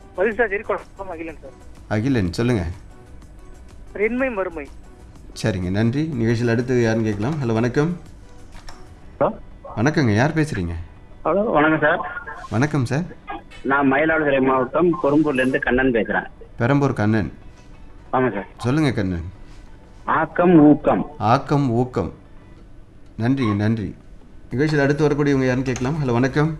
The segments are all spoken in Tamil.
பதில் சார் ஜெரிக்கோளம் அகிலன் சார் அகிலன் சொல்லுங்கள் சார் இன்மை மறுமை சரிங்க நன்றி நிகழ்ச்சியில் அடுத்து யாருன்னு கேட்கலாம் ஹலோ வணக்கம் வணக்கங்க யார் பேசுகிறீங்க ஹலோ வணக்கம் சார் வணக்கம் சார் நான் மயிலாடுதுறை மாவட்டம் கொரும்பூர்ல இருந்து கண்ணன் பேசுறேன் பெரம்பூர் கண்ணன் ஆமாம் சார் சொல்லுங்கள் கண்ணன் ஆக்கம் ஊக்கம் ஆக்கம் ஊக்கம் நன்றிங்க நன்றி நிகழ்ச்சியில் அடுத்து வரக்கூடியவங்க யாருன்னு கேட்கலாம் ஹலோ வணக்கம்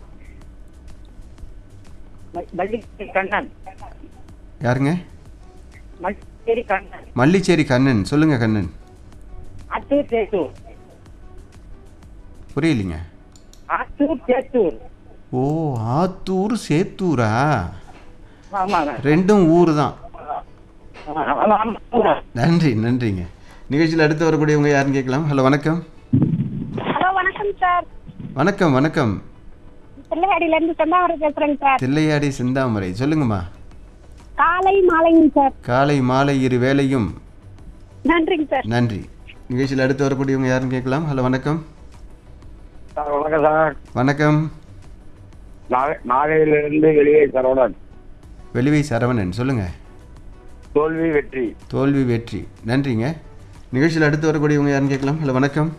மல்லிகை கண்ணன் யாருங்க மல்லிகை கண்ணன் மல்லிச்சேரி கண்ணன் சொல்லுங்க கண்ணன் அத்தூர் சேத்தூர் புரியலைங்க ஆத்தூர் சேத்தூர் ஓ ஆத்தூர் சேத்தூரா ஆமாங்க ரெண்டும் ஊர் தான் ஆமா, ஆமா. நன்றி நன்றிங்க நிகழ்ச்சியில் அடுத்து வரக்கூடியவங்க யாருன்னு கேட்கலாம் ஹலோ வணக்கம் ஹலோ வணக்கம் சார் வணக்கம் வணக்கம் பிள்ளையாடியில இருந்து சொன்னாவரம் பேசுறேங்க சார் தில்லையாடி சிந்தாமரை சொல்லுங்கம்மா காலை மாலைங்க சார் காலை மாலை இரு வேளையும் நன்றிங்க சார் நன்றி நிகழ்ச்சியில் அடுத்து வரக்கூடியவங்க யாருன்னு கேட்கலாம் ஹலோ வணக்கம் சார் வணக்கம் சார் வணக்கம் நாகை- நாகையிலிருந்து வெளியே சரவணன் வெளிவை சரவணன் சொல்லுங்க தோல்வி வெற்றி தோல்வி வெற்றி நன்றிங்க நிகழ்ச்சியில் அடுத்து வரக்கூடியவங்க யாருன்னு கேட்கலாம் ஹலோ வணக்கம்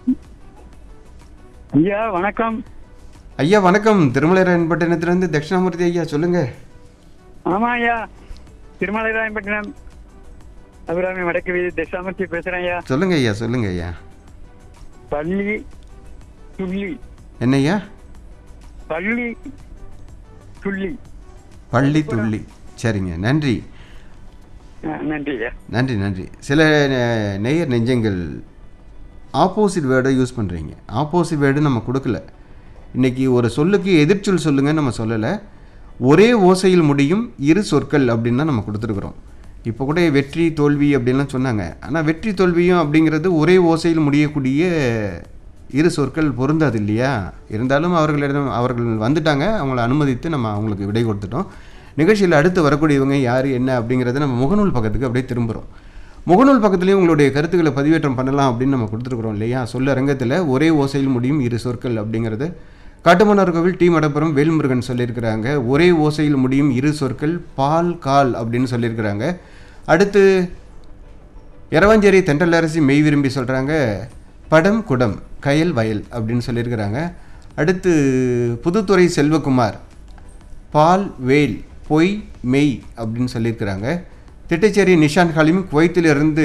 ஐயா வணக்கம் ஐயா வணக்கம் திருமலைராயன்பட்டினத்திலிருந்து தட்சிணாமூர்த்தி ஐயா சொல்லுங்க ஆமா ஐயா திருமலைராயம்பட்டினம் அபிராமி வடக்கு வீதி தசாமூர்த்தி பேசுறேன் ஐயா சொல்லுங்க ஐயா சொல்லுங்க ஐயா பள்ளி துள்ளி என்னய்யா பள்ளி துள்ளி பள்ளி துள்ளி சரிங்க நன்றி ஆ, நன்றி ஐயா நன்றி நன்றி சில அஹ், நேயர் நெஞ்சங்கள் ஆப்போசிட் வேர்டை யூஸ் பண்ணுறீங்க ஆப்போசிட் வேர்டு நம்ம கொடுக்கல இன்றைக்கி ஒரு சொல்லுக்கு எதிர்ச்சொல் சொல்லுங்கன்னு நம்ம சொல்லலை ஒரே ஓசையில் முடியும் இரு சொற்கள் அப்படின்னு தான் நம்ம கொடுத்துருக்குறோம் இப்போ கூட வெற்றி தோல்வி அப்படின்லாம் சொன்னாங்க ஆனால் வெற்றி தோல்வியும் அப்படிங்கிறது ஒரே ஓசையில் முடியக்கூடிய இரு சொற்கள் பொருந்தாது இல்லையா இருந்தாலும் அவர்களிடம் அவர்கள் வந்துட்டாங்க அவங்கள அனுமதித்து நம்ம அவங்களுக்கு விடை கொடுத்துட்டோம் நிகழ்ச்சியில் அடுத்து வரக்கூடியவங்க யார் என்ன அப்படிங்கிறத நம்ம முகநூல் பக்கத்துக்கு அப்படியே திரும்புகிறோம் முகநூல் பக்கத்துலேயும் உங்களுடைய கருத்துக்களை பதிவேற்றம் பண்ணலாம் அப்படின்னு நம்ம கொடுத்துருக்குறோம் இல்லையா சொல்ல ரங்கத்தில் ஒரே ஓசையில் முடியும் இரு சொற்கள் அப்படிங்கிறது காட்டுமன்னார் கோவில் டி மடப்புரம் வேல்முருகன் சொல்லியிருக்கிறாங்க ஒரே ஓசையில் முடியும் இரு சொற்கள் பால் கால் அப்படின்னு சொல்லியிருக்கிறாங்க அடுத்து எரவாஞ்சேரி தென்றலரசி மெய் விரும்பி சொல்கிறாங்க படம் குடம் கயல் வயல் அப்படின்னு சொல்லியிருக்கிறாங்க அடுத்து புதுத்துறை செல்வகுமார் பால் வேல் பொய் மெய் அப்படின்னு சொல்லியிருக்கிறாங்க திட்டச்சேரி நிஷான் ஹலீம் குவைத்திலிருந்து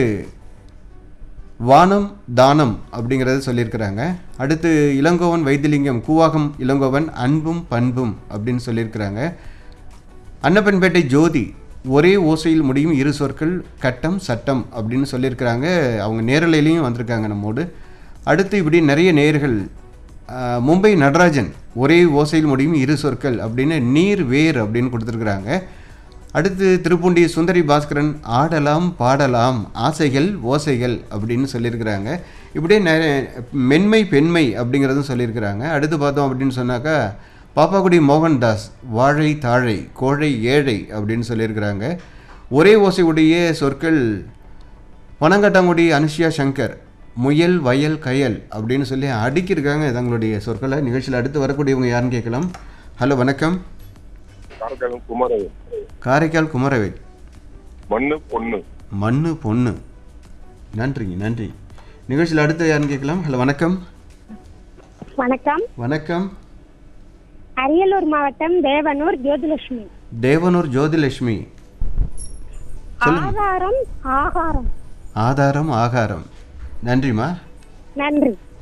வானம் தானம் அப்படிங்கிறத சொல்லியிருக்கிறாங்க அடுத்து இளங்கோவன் வைத்திலிங்கம் கூவாகம் இளங்கோவன் அன்பும் பண்பும் அப்படின்னு சொல்லியிருக்கிறாங்க அன்னப்பன்பேட்டை ஜோதி ஒரே ஓசையில் முடியும் இரு சொற்கள் கட்டம் சட்டம் அப்படின்னு சொல்லியிருக்கிறாங்க அவங்க நேரலையிலையும் வந்திருக்காங்க நம்மோடு அடுத்து இப்படி நிறைய நேர்கள் ஆஹ், மும்பை நடராஜன் ஒரே ஓசையில் முடியும் இரு சொற்கள் அப்படின்னு நீர் வேர் அப்படின்னு கொடுத்துருக்குறாங்க அடுத்து திருப்பூண்டி சுந்தரி பாஸ்கரன் ஆடலாம் பாடலாம் ஆசைகள் ஓசைகள் அப்படின்னு சொல்லியிருக்கிறாங்க இப்படியே நிறைய மென்மை பெண்மை அப்படிங்கிறதும் சொல்லியிருக்கிறாங்க அடுத்து பார்த்தோம் அப்படின்னு சொன்னாக்கா பாப்பாக்குடி மோகன்தாஸ் வாழை தாழை கோழை ஏழை அப்படின்னு சொல்லியிருக்கிறாங்க ஒரே ஓசையுடைய சொற்கள் பனங்காட்டாங்குடி அனுஷியா சங்கர் முயல் வயல் கயல் அப்படின்னு சொல்லி அடுக்கியிருக்காங்க தங்களுடைய சொற்களை நிகழ்ச்சியில் அடுத்து வரக்கூடியவங்க யாருன்னு கேட்கலாம் ஹலோ வணக்கம் காரைக்கால் குமரன் காரைக்கால் குமரவேல் மண்ணு பொண்ணு மண்ணு பொண்ணு நன்றிங்க நன்றி நிகழ்ச்சியில் அடுத்து யாருன்னு கேட்கலாம் ஹலோ வணக்கம் வணக்கம் வணக்கம் அரியலூர் மாவட்டம் தேவனூர் ஜோதிலட்சுமி தேவனூர் ஜோதிலட்சுமி சொல்லுங்க ஆதாரம் ஆகாரம் ஆதாரம் ஆகாரம் நன்றிம்மா நன்றி